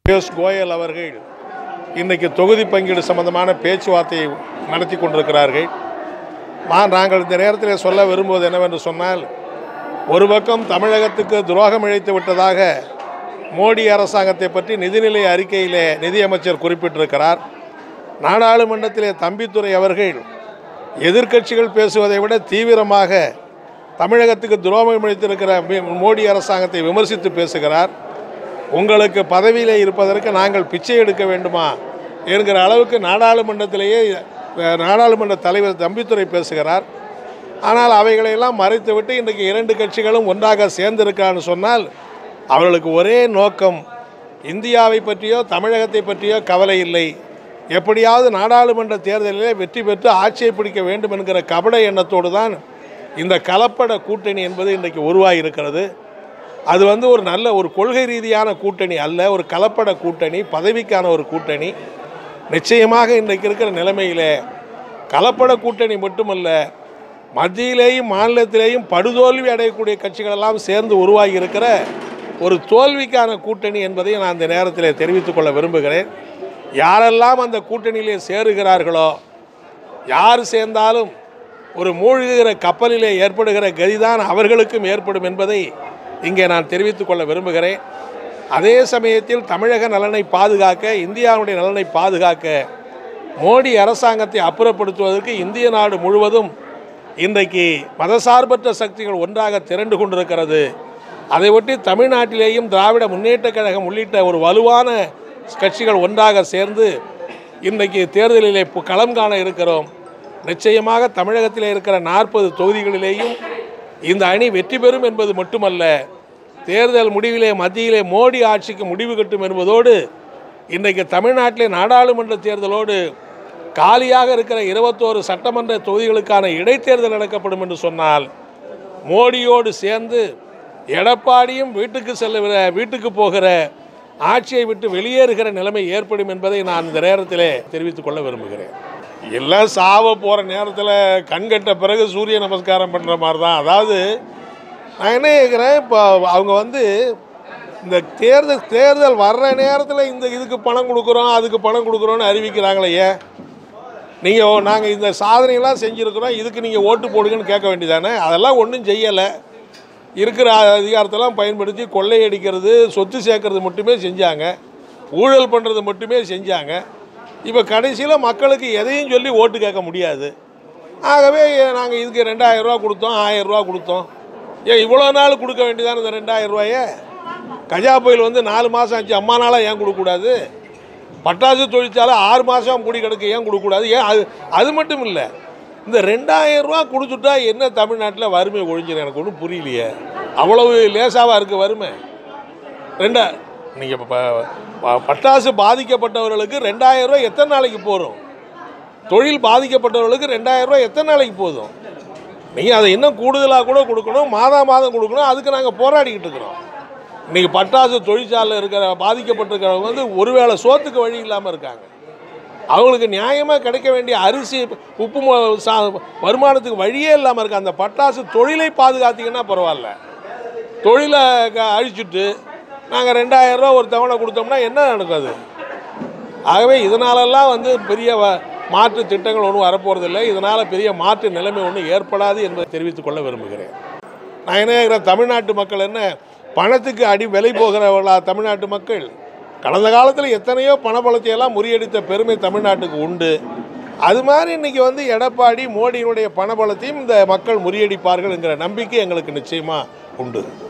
பியூஷ் கோயல் அவர்கள் இன்றைக்கு தொகுதி பங்கீடு சம்பந்தமான பேச்சுவார்த்தையை நடத்தி கொண்டிருக்கிறார்கள் மா நாங்கள் இந்த நேரத்தில் சொல்ல விரும்புவது என்னவென்று சொன்னால் ஒரு பக்கம் தமிழகத்துக்கு துரோகம் இழைத்து விட்டதாக மோடி அரசாங்கத்தை பற்றி நிதிநிலை அறிக்கையிலே நிதியமைச்சர் குறிப்பிட்டிருக்கிறார் நாடாளுமன்றத்திலே தம்பித்துரை அவர்கள் எதிர்க்கட்சிகள் பேசுவதை விட தீவிரமாக தமிழகத்துக்கு துரோகம் இழைத்திருக்கிற மி- மோடி அரசாங்கத்தை விமர்சித்து பேசுகிறார் உங்களுக்கு பதவியில் இருப்பதற்கு நாங்கள் பிச்சை எடுக்க வேண்டுமா என்கிற அளவுக்கு நாடாளுமன்றத்திலேயே அஹ், நாடாளுமன்ற தலைவர் தம்பித்துரை பேசுகிறார் ஆனால் அவைகளையெல்லாம் மறைத்துவிட்டு இன்றைக்கு இரண்டு கட்சிகளும் ஒன்றாக சேர்ந்திருக்கான்னு சொன்னால் அவர்களுக்கு ஒரே நோக்கம் இந்தியாவை பற்றியோ தமிழகத்தை பற்றியோ கவலை இல்லை எப்படியாவது நாடாளுமன்ற தேர்தலிலே வெற்றி பெற்று ஆட்சியை பிடிக்க வேண்டும் என்கிற கபட எண்ணத்தோடு தான் இந்த கலப்பட கூட்டணி என்பது இன்றைக்கு உருவாகி இருக்கிறது அது வந்து ஒரு நல்ல ஒரு கொள்கை ரீதியான கூட்டணி அல்ல ஒரு கலப்பட கூட்டணி பதவிக்கான ஒரு கூட்டணி நிச்சயமாக இன்றைக்கு இருக்கிற நிலைமையிலே கலப்பட கூட்டணி மட்டுமல்ல மத்தியிலேயும் மாநிலத்திலேயும் படுதோல்வி அடையக்கூடிய கட்சிகளெல்லாம் சேர்ந்து உருவாகி இருக்கிற ஒரு தோல்விக்கான கூட்டணி என்பதை நான் இந்த நேரத்தில் தெரிவித்துக் கொள்ள விரும்புகிறேன் யாரெல்லாம் அந்த கூட்டணியிலே சேருகிறார்களோ யார் சேர்ந்தாலும் ஒரு மூழ்குகிற கப்பலிலே ஏற்படுகிற கதிதான் அவர்களுக்கும் ஏற்படும் என்பதை இங்கே நான் தெரிவித்துக் கொள்ள விரும்புகிறேன் அதே சமயத்தில் தமிழக நலனை பாதுகாக்க இந்தியாவுடைய நலனை பாதுகாக்க மோடி அரசாங்கத்தை அப்புறப்படுத்துவதற்கு இந்திய நாடு முழுவதும் இன்றைக்கு மதசார்பற்ற சக்திகள் ஒன்றாக திரண்டு கொண்டிருக்கிறது அதை ஒட்டி தமிழ்நாட்டிலேயும் திராவிட முன்னேற்றக் கழகம் உள்ளிட்ட ஒரு வலுவான கட்சிகள் ஒன்றாக சேர்ந்து இன்றைக்கு தேர்தலிலே பு- களம் காண இருக்கிறோம் நிச்சயமாக தமிழகத்தில் இருக்கிற நாற்பது தொகுதிகளிலேயும் இந்த அணி வெற்றி பெறும் என்பது மட்டுமல்ல தேர்தல் முடிவிலே மத்தியிலே மோடி ஆட்சிக்கு முடிவு கட்டும் என்பதோடு இன்றைக்கு தமிழ்நாட்டிலே நாடாளுமன்ற தேர்தலோடு காலியாக இருக்கிற இருபத்தோரு சட்டமன்ற தொகுதிகளுக்கான இடைத்தேர்தல் நடக்கப்படும் என்று சொன்னால் மோடியோடு சேர்ந்து எடப்பாடியும் வீட்டுக்கு செல்லுகிற வீட்டுக்கு போகிற ஆட்சியை விட்டு வெளியேறுகிற நிலைமை ஏற்படும் என்பதை நான் இந்த நேரத்தில் தெரிவித்துக் கொள்ள விரும்புகிறேன் எல்லாம் சாவ போகிற நேரத்தில் கண்கட்ட பிறகு சூரிய நமஸ்காரம் பண்ணுற மாதிரி தான் அதாவது நான் என்ன கேட்குறேன் இப்போ அவங்க வந்து இந்த தேர்தல் தேர்தல் வர்ற நேரத்தில் இந்த இதுக்கு பணம் கொடுக்குறோம் அதுக்கு பணம் கொடுக்குறோன்னு அறிவிக்கிறாங்களே ஏன் நீங்கள் நாங்கள் இந்த சாதனையெல்லாம் செஞ்சுருக்கிறோம் இதுக்கு நீங்கள் ஓட்டு போடுங்கன்னு கேட்க வேண்டியதானே அதெல்லாம் ஒன்றும் செய்யலை இருக்கிற அதிகாரத்தெல்லாம் பயன்படுத்தி கொள்ளையடிக்கிறது சொத்து சேர்க்கறது மட்டுமே செஞ்சாங்க ஊழல் பண்ணுறது மட்டுமே செஞ்சாங்க இப்போ கடைசியில் மக்களுக்கு எதையும் சொல்லி ஓட்டு கேட்க முடியாது ஆகவே நாங்கள் இதுக்கு ரெண்டாயிரம் ரூபா கொடுத்தோம் ஆயிரம் ரூபா கொடுத்தோம் ஏன் இவ்வளோ நாள் கொடுக்க வேண்டியதானே இந்த ரெண்டாயிரம் ரூபாயை கஜா புயல் வந்து நாலு மாதம் ஆச்சு அம்மா நாளாக ஏன் கொடுக்கக்கூடாது பட்டாசு தொழிற்சாலை ஆறு மாதம் மூடி கிடக்கு ஏன் கொடுக்கக்கூடாது ஏன் அது அது மட்டும் இல்லை இந்த ரெண்டாயிரம் ரூபா கொடுத்துட்டா என்ன தமிழ்நாட்டில் வறுமை ஒழிஞ்சிடும் எனக்கு ஒன்றும் புரியலையே அவ்வளவு லேசாவாக இருக்குது வறுமை ரெண்டா நீங்கள் இப்போ பட்டாசு பாதிக்கப்பட்டவர்களுக்கு ரெண்டாயிரம் ரூபாய் எத்தனை நாளைக்கு போகும் தொழில் பாதிக்கப்பட்டவர்களுக்கு ரெண்டாயிரம் ரூபாய் எத்தனை நாளைக்கு போதும் நீங்கள் அதை இன்னும் கூடுதலாக கூட கொடுக்கணும் மாதா மாதம் கொடுக்கணும் அதுக்கு நாங்கள் போராடிக்கிட்டு இருக்கிறோம் இன்றைக்கி பட்டாசு தொழிற்சாலை இருக்கிற பாதிக்கப்பட்டிருக்கிறவங்க வந்து ஒருவேளை சோத்துக்கு வழி இல்லாமல் இருக்காங்க அவங்களுக்கு நியாயமாக கிடைக்க வேண்டிய அரிசி உப்பு மொ- சா வருமானத்துக்கு வழியே இல்லாமல் இருக்கு அந்த பட்டாசு தொழிலை பாதுகாத்தீங்கன்னா பரவாயில்ல தொழிலை க- அழிச்சிட்டு நாங்கள் ரெண்டாயிரம் ரூபா ஒரு தவணை கொடுத்தோம்னா என்ன நடக்கும் அது ஆகவே இதனாலெல்லாம் வந்து பெரிய வ- மாற்று திட்டங்கள் ஒன்றும் வரப்போகிறதில்லை இதனால் பெரிய மாற்று நிலைமை ஒன்றும் ஏற்படாது என்பதை தெரிவித்துக் கொள்ள விரும்புகிறேன் நான் என்ன கேட்குறேன் தமிழ்நாட்டு மக்கள் என்ன பணத்துக்கு அடி விலை போகிறவர்களா தமிழ்நாட்டு மக்கள் கடந்த காலத்தில் எத்தனையோ பணபலத்தை எல்லாம் முறியடித்த பெருமை தமிழ்நாட்டுக்கு உண்டு அது மாதிரி இன்னைக்கு வந்து எடப்பாடி மோடியினுடைய பணபலத்தையும் இந்த மக்கள் முறியடிப்பார்கள் என்கிற நம்பிக்கை எங்களுக்கு நிச்சயமாக உண்டு